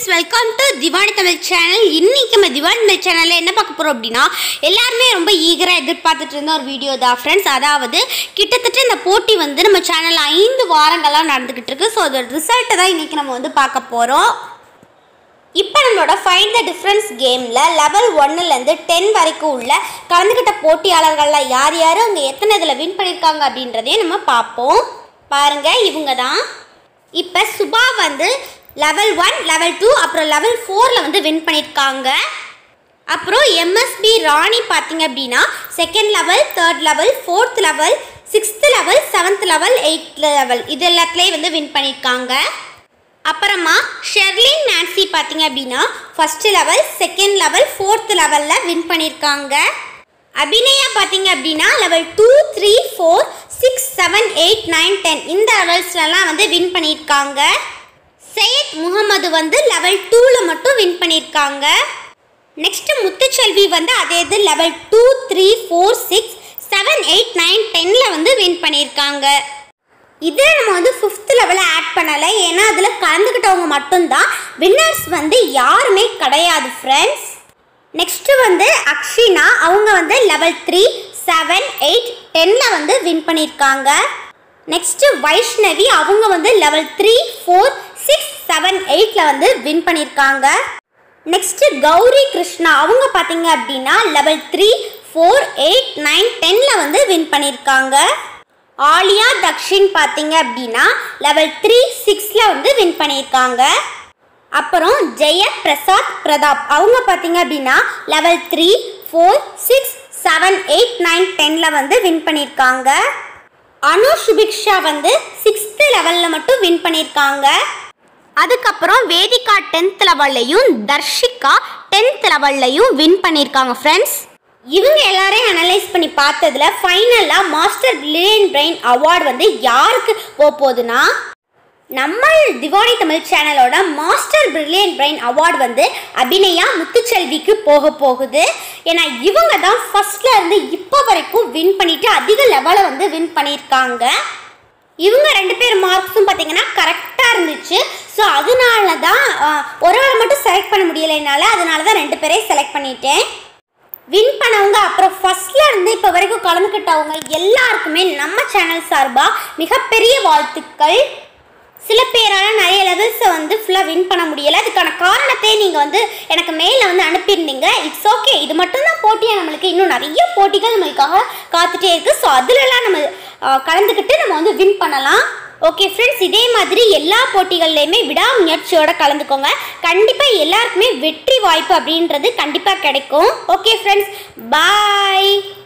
friends welcome to Divani Tamil channel இன்னைக்கு நம்ம திவானி தமிழ் சேனலில் என்ன பார்க்க போகிறோம் அப்படின்னா எல்லாருமே ரொம்ப ஈகராக எதிர்பார்த்துட்டு இருந்த ஒரு வீடியோ தான் ஃப்ரெண்ட்ஸ் அதாவது கிட்டத்தட்ட இந்த போட்டி வந்து நம்ம சேனலில் ஐந்து வாரங்களாக நடந்துக்கிட்டு இருக்கு ஸோ அதோட ரிசல்ட்டை தான் இன்னைக்கு நம்ம வந்து பார்க்க போகிறோம் இப்போ நம்மளோட ஃபைண்ட் த டிஃப்ரென்ஸ் கேமில் லெவல் ஒன்னுலேருந்து டென் வரைக்கும் உள்ள கலந்துக்கிட்ட போட்டியாளர்களில் யார் யார் அவங்க எத்தனை இதில் வின் பண்ணியிருக்காங்க அப்படின்றதையும் நம்ம பார்ப்போம் பாருங்க இவங்க தான் இப்போ சுபா வந்து லெவல் ஒன் லெவல் டூ அப்புறம் லெவல் ஃபோரில் வந்து வின் பண்ணியிருக்காங்க அப்புறம் எம்எஸ்பி ராணி பார்த்தீங்க அப்படின்னா second level third level fourth level sixth level seventh level eighth level இது எல்லாத்துலேயும் வந்து வின் பண்ணியிருக்காங்க அப்புறமா ஷெர்லின் நான்சி பார்த்தீங்க அப்படின்னா first level second level fourth லெவலில் வின் பண்ணியிருக்காங்க அபிநயா பார்த்தீங்க அப்படின்னா level two three four six seven eight nine ten இந்த லெவல்ஸ்லலாம் வந்து வின் பண்ணியிருக்காங்க சையத் முகமது வந்து லெவல் டூவில் மட்டும் வின் பண்ணியிருக்காங்க நெக்ஸ்ட் முத்துச்செல்வி வந்து அதே இது level two three four six seven eight nine டென்னில் வந்து வின் பண்ணியிருக்காங்க இதில் நம்ம வந்து ஃபிஃப்த் லெவலில் ஆட் பண்ணலை ஏன்னா அதில் கலந்துக்கிட்டவங்க மட்டும்தான் வின்னர்ஸ் வந்து யாருமே கிடையாது ஃப்ரெண்ட்ஸ் நெக்ஸ்ட்டு வந்து அக்ஷினா அவங்க வந்து லெவல் த்ரீ செவன் எயிட் டென்னில் வந்து வின் பண்ணியிருக்காங்க நெக்ஸ்ட்டு வைஷ்ணவி அவங்க வந்து level three four six seven எயிட்டில் வந்து வின் பண்ணியிருக்காங்க நெக்ஸ்ட்டு கௌரி கிருஷ்ணா அவங்க பார்த்தீங்க அப்படின்னா level three four eight nine டென்னில் வந்து வின் பண்ணியிருக்காங்க ஆலியா தக்ஷின் பார்த்தீங்க அப்படின்னா லெவல் த்ரீ சிக்ஸில் வந்து வின் பண்ணியிருக்காங்க அப்புறம் ஜெய பிரசாத் பிரதாப் அவங்க பார்த்தீங்க அப்படின்னா level three four six seven eight nine டென்னில் வந்து வின் பண்ணியிருக்காங்க அனு சுபிக்ஷா வந்து சிக்ஸ்த்து லெவலில் மட்டும் வின் பண்ணியிருக்காங்க அதுக்கப்புறம் வேதிகா டென்த் லெவல்லையும் தர்ஷிகா டென்த் லெவல்லையும் வின் பண்ணியிருக்காங்க ஃப்ரெண்ட்ஸ் இவங்க எல்லாரையும் அனலைஸ் பண்ணி பார்த்ததுல ஃபைனலாக மாஸ்டர் பில்லியன் பிரெயின் அவார்டு வந்து யாருக்கு போக போகுதுன்னா நம்ம திவானி தமிழ் சேனலோட மாஸ்டர் பிரில்லியன் பிரெயின் அவார்டு வந்து அபிநயா முத்துச்செல்விக்கு போக போகுது ஏன்னா இவங்க தான் ஃபர்ஸ்ட்ல இருந்து இப்போ வரைக்கும் வின் பண்ணிட்டு அதிக லெவலை வந்து வின் பண்ணியிருக்காங்க இவங்க ரெண்டு பேர் மார்க்ஸும் பார்த்தீங்கன்னா கரெக்டாக இருந்துச்சு ஸோ அதனால தான் அஹ், ஒரு ஆளை மட்டும் செலக்ட் பண்ண முடியல என்னால் அதனால தான் ரெண்டு பேரையும் செலக்ட் பண்ணிட்டேன் வின் பண்ணவங்க அப்புறம் ஃபர்ஸ்ட்ல இருந்து இப்போ வரைக்கும் கலந்துக்கிட்டவங்க எல்லாருக்குமே நம்ம சேனல் சார்பாக மிகப்பெரிய வாழ்த்துக்கள் சில பேரால் நிறைய லெவல்ஸை வந்து ஃபுல்லாக வின் பண்ண முடியலை அதுக்கான காரணத்தை நீங்கள் வந்து எனக்கு மெயிலில் வந்து அனுப்பியிருந்தீங்க இட்ஸ் ஓகே இது மட்டும்தான் போட்டியாக நம்மளுக்கு இன்னும் நிறைய போட்டிகள் நம்மளுக்காக காத்துட்டே இருக்குது ஸோ அதுலலாம் நம்ம அஹ், கலந்துக்கிட்டு நம்ம வந்து வின் பண்ணலாம் ஓகே ஃப்ரெண்ட்ஸ் இதே மாதிரி எல்லா போட்டிகள்லையுமே விடாமுயற்சியோட கலந்துக்கோங்க கண்டிப்பாக எல்லாருக்குமே வெற்றி வாய்ப்பு அப்படின்றது கண்டிப்பாக கிடைக்கும் ஓகே ஃப்ரெண்ட்ஸ் பாய்